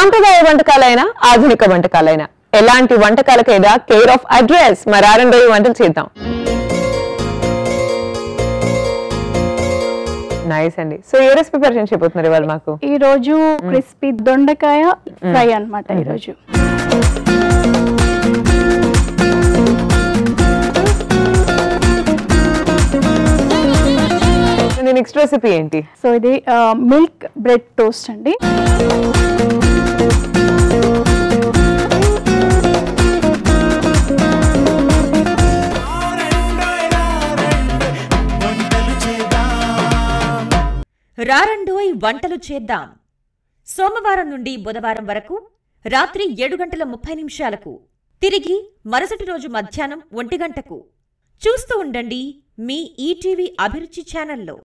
సాంప్రదాయ వంటకాలైనా ఆధునిక వంటకాలైనా ఎలాంటి వంటకాలకైనా కేర్ ఆఫ్ అడ్రస్ మరి ఆరండోయి వంటలు చేద్దాం నైస్ అండి సో ఏ రెసిపీ పరిచయం చేయబోతున్నారు ఇవాళ మాకు ఈ రోజు క్రిస్పీ దొండకాయ ఫ్రై అన్నమాట ఈ రోజు నెక్స్ట్ రెసిపీ ఏంటి సో ఇది మిల్క్ బ్రెడ్ టోస్ట్ అండి రారండోయ్ వంటలు చేద్దాం సోమవారం నుండి బుధవారం వరకు రాత్రి ఏడు గంటల ముప్పై నిమిషాలకు తిరిగి మరుసటి రోజు మధ్యాహ్నం ఒంటి గంటకు చూస్తూ ఉండండి మీ ఈటీవీ అభిరుచి ఛానల్లో